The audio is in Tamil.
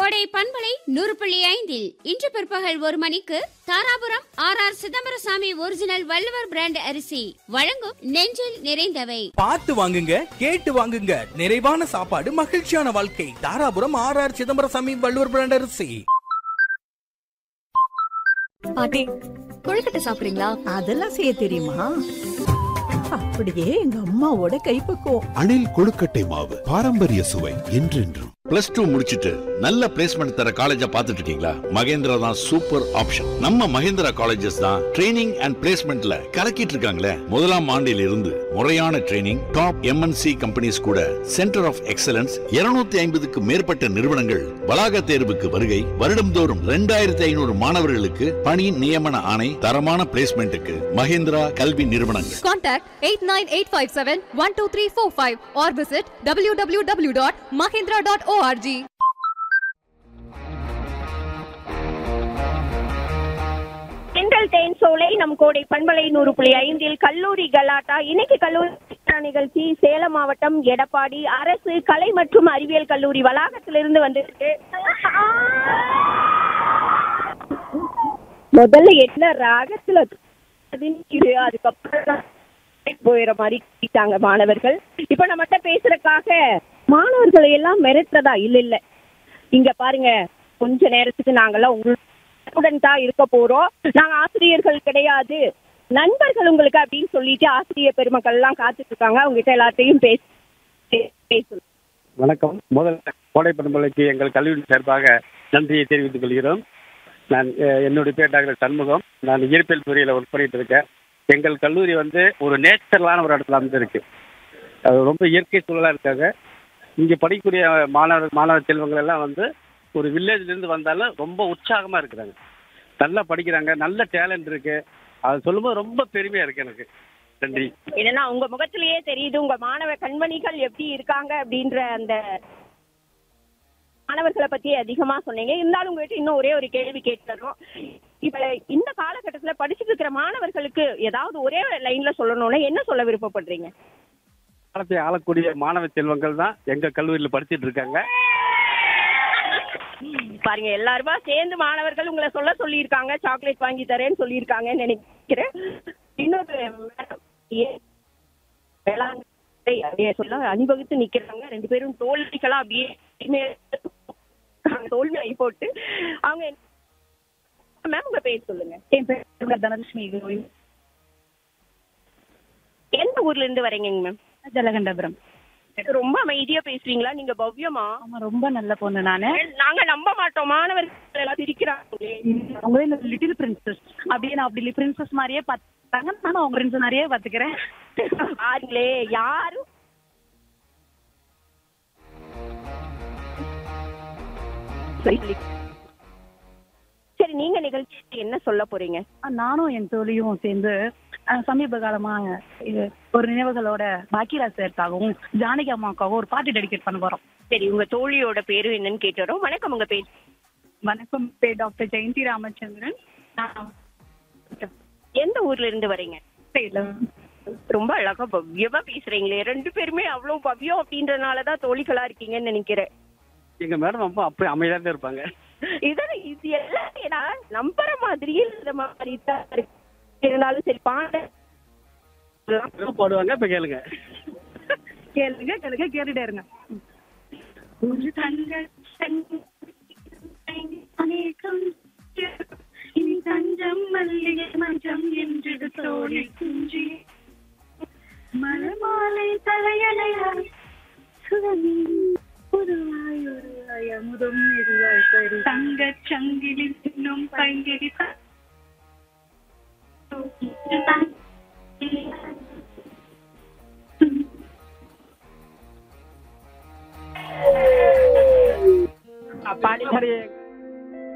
கோடை பண்பலை நூறு புள்ளி ஐந்தில் இன்று பிற்பகல் ஒரு மணிக்கு Dharapuram R R Chidambarasamy original Valluvar brand அரிசி வழங்கும் நெஞ்சில் நிறைந்தவை பார்த்து வாங்குங்க கேட்டு வாங்குங்க நிறைவான சாப்பாடு மகிழ்ச்சியான வாழ்க்கை Dharapuram R R Chidambarasamy Valluvar brand அரிசி பாட்டி கொழுக்கட்டை சாப்பிடுறீங்களா அதெல்லாம் செய்ய தெரியுமா அப்படியே எங்க அம்மாவோட கைப்பக்குவம் அணில் கொழுக்கட்டை மாவு பாரம்பரிய சுவை என்றென்றும் பிளஸ் டூ முடிச்சிட்டு நல்ல பிளேஸ்மெண்ட் தர காலேஜா பார்த்துட்டு இருக்கீங்களா மகேந்திரா தான் சூப்பர் ஆப்ஷன் நம்ம மகேந்திரா காலேஜஸ் தான் ட்ரைனிங் அண்ட் பிளேஸ்மெண்ட்ல கலக்கிட்டு இருக்காங்களே முதலாம் ஆண்டில் இருந்து முறையான ட்ரைனிங் டாப் எம்என்சி கம்பெனிஸ் கூட சென்டர் ஆஃப் எக்ஸலன்ஸ் 250 ஐம்பதுக்கு மேற்பட்ட நிறுவனங்கள் வளாக தேர்வுக்கு வருகை வருடம்தோறும் ரெண்டாயிரத்தி ஐநூறு மாணவர்களுக்கு பணி நியமன ஆணை தரமான பிளேஸ்மெண்ட்டுக்கு மகேந்திரா கல்வி நிறுவனங்கள் contact eight nine eight five seven one two three four five or visit W W W dot Mahendra dot ORG central தேன் சோலை நம் கோடை பண்பலை நூறு புள்ளி ஐந்தில் கல்லூரி கலாட்டா இன்னைக்கு கல்லூரி கலாட்டா நிகழ்ச்சி சேலம் மாவட்டம் எடப்பாடி அரசு கலை மற்றும் அறிவியல் கல்லூரி வளாகத்திலிருந்து வந்திருக்கு முதல்ல என்ன ராகத்துல இது அதுக்கப்புறம் தான் போயிற மாதிரி கேட்டாங்க மாணவர்கள் இப்ப நம்மகிட்ட பேசுறதுக்காக மாணவர்களை எல்லாம் மிரட்டுறதா இல்ல இல்ல இங்க பாருங்க கொஞ்ச நேரத்துக்கு நாங்கெல்லாம் உங்களுக்கு ஸ்டூடெண்டா இருக்க போறோம் நாங்க ஆசிரியர்கள் கிடையாது நண்பர்கள் உங்களுக்கு அப்படின்னு சொல்லிட்டு ஆசிரியர் பெருமக்கள் எல்லாம் காத்துட்டு இருக்காங்க அவங்க கிட்ட எல்லாத்தையும் பேச பேசணும் வணக்கம் முதல்ல கோடை பண்பலைக்கு எங்கள் கல்லூரி சார்பாக நன்றியை தெரிவித்துக் கொள்கிறோம் நான் அஹ், என்னுடைய பேர் டாக்டர் சண்முகம் நான் இயற்பியல் துறையில் ஒர்க் பண்ணிட்டு இருக்கேன் எங்கள் கல்லூரி வந்து ஒரு நேச்சுரலான ஒரு இடத்துல வந்து இருக்கு அது ரொம்ப இயற்கை சூழலாக இருக்காங்க இங்கே படிக்கக்கூடிய மாணவர் மாணவ செல்வங்கள் எல்லாம் வந்து ஒரு வில்லேஜ்லேருந்து வந்தாலும் ரொம்ப உற்சாகமாக இருக்கிறாங்க நல்லா படிக்கிறாங்க நல்ல டேலண்ட் இருக்கு அது சொல்லும்போது ரொம்ப பெருமையாக இருக்கு எனக்கு நன்றி என்னன்னா உங்க முகத்திலேயே தெரியுது உங்க மாணவ கண்மணிகள் எப்படி இருக்காங்க அப்படின்ற அந்த மாணவர்களை பத்தி அதிகமா சொன்னீங்க இருந்தாலும் உங்ககிட்ட இன்னும் ஒரே ஒரு கேள்வி கேட்டுறோம் இப்ப இந்த காலகட்டத்துல படிச்சுட்டு இருக்கிற மாணவர்களுக்கு ஏதாவது ஒரே லைன்ல சொல்லணும்னா என்ன சொல்ல விருப்பப்படுறீங்க காலத்தை ஆளக்கூடிய மாணவ செல்வங்கள் தான் எங்கள் கல்லூரியில் படிச்சிட்டு இருக்காங்க பாருங்க எல்லாருமா சேர்ந்து மாணவர்கள் உங்களை சொல்ல சொல்லியிருக்காங்க சாக்லேட் வாங்கி தரேன்னு சொல்லியிருக்காங்கன்னு நினைக்கிறேன் இன்னொரு madam, ஏ- வேளாண்மை அப்படியே சொல்ல அணிவகுத்து நிக்கிறாங்க ரெண்டு பேரும் தோல்விகளா அப்படியே தோல்வி ஆகி போட்டு அவங்க மேம் உங்க பேர் சொல்லுங்க என் பேர் தனலட்சுமி கோவில் எந்த ஊர்ல இருந்து வரீங்க மேம் ஜலகண்டபுரம் ரொம்ப அமைதியா பேசுறீங்களா நீங்க பவ்யமா ஆமா ரொம்ப நல்ல பொண்ணு நானு நாங்க நம்ப மாட்டோம் மாணவர்கள் எல்லாம் சிரிக்கிறாங்களே அவங்க இந்த லிட்டில் பிரின்சஸ் அப்படியே நான் அப்படி பிரின்சஸ் மாதிரியே பார்த்தாங்க நானும் அவங்க பிரின்சஸ் மாதிரியே பார்த்துக்கிறேன் பாருங்களே யாரும் சரி நீங்க நிகழ்ச்சி என்ன சொல்ல போறீங்க நானும் என் தோழியும் சேர்ந்து அஹ், சமீப காலமா இது ஒரு நினைவுகளோட பாக்கியராஜ் சாருக்காகவும் ஜானகி அம்மாவுக்காகவும் ஒரு பாட்டு டெடிகேட் பண்ண போறோம் சரி உங்க தோழியோட பேரு என்னன்னு கேட்டுறோம் வணக்கம் உங்க பேர் வணக்கம் பேர் டாக்டர் ஜெயந்தி ராமச்சந்திரன் நான் எந்த ஊர்ல இருந்து வரீங்க சேலம். ரொம்ப அழகா பவ்யமா பேசுறீங்களே ரெண்டு பேருமே அவ்வளவு பவ்யம் அப்படின்றனாலதான் தோழிகளா இருக்கீங்கன்னு நினைக்கிறேன் எங்கள் மேடம் ரொம்ப அப்படியே அமைதியாக தான் இருப்பாங்க இதெல்லாம் இது எல்லாம் நான் நம்புற மாதிரியே இந்த மாதிரி தான் இருக்கு இருந்தாலும் சரி பாட ஏதோ பாடுவாங்க இப்போ கேளுங்க கேளுங்க கேளுங்க கேட்டுட்டே இருங்க ஒரு தங்க அநேகம் இனி தஞ்சம் மல்லிகை மஞ்சம் என்று தோழி குஞ்சி மலமாலை தலையணையாய் சுகமி புதுவாய் ஒருவாய் அமுதம் இதுவாய் தரு தங்கச் சங்கிலி இன்னும் பைங்கிடி பாடி அப்படியே